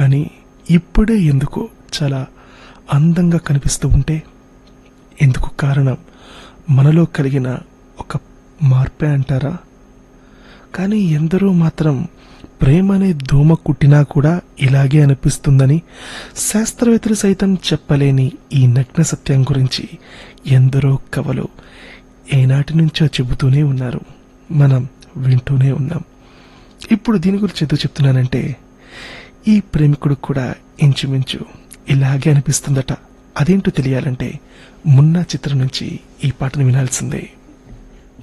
కానీ ఇప్పుడే ఎందుకో చాలా అందంగా కనిపిస్తూ ఉంటే ఎందుకు కారణం మనలో కలిగిన ఒక మార్పే అంటారా కానీ ఎందరో మాత్రం ప్రేమ అనే దోమ కుట్టినా కూడా ఇలాగే అనిపిస్తుందని శాస్త్రవేత్తలు సైతం చెప్పలేని ఈ నగ్న సత్యం గురించి ఎందరో కవలు ఏనాటి నుంచో చెబుతూనే ఉన్నారు మనం వింటూనే ఉన్నాం ఇప్పుడు దీని గురించి ఎందుకు చెప్తున్నానంటే ఈ ప్రేమికుడు కూడా ఇంచుమించు ఇలాగే అనిపిస్తుందట అదేంటో తెలియాలంటే మున్నా చిత్రం నుంచి ఈ పాటను వినాల్సిందే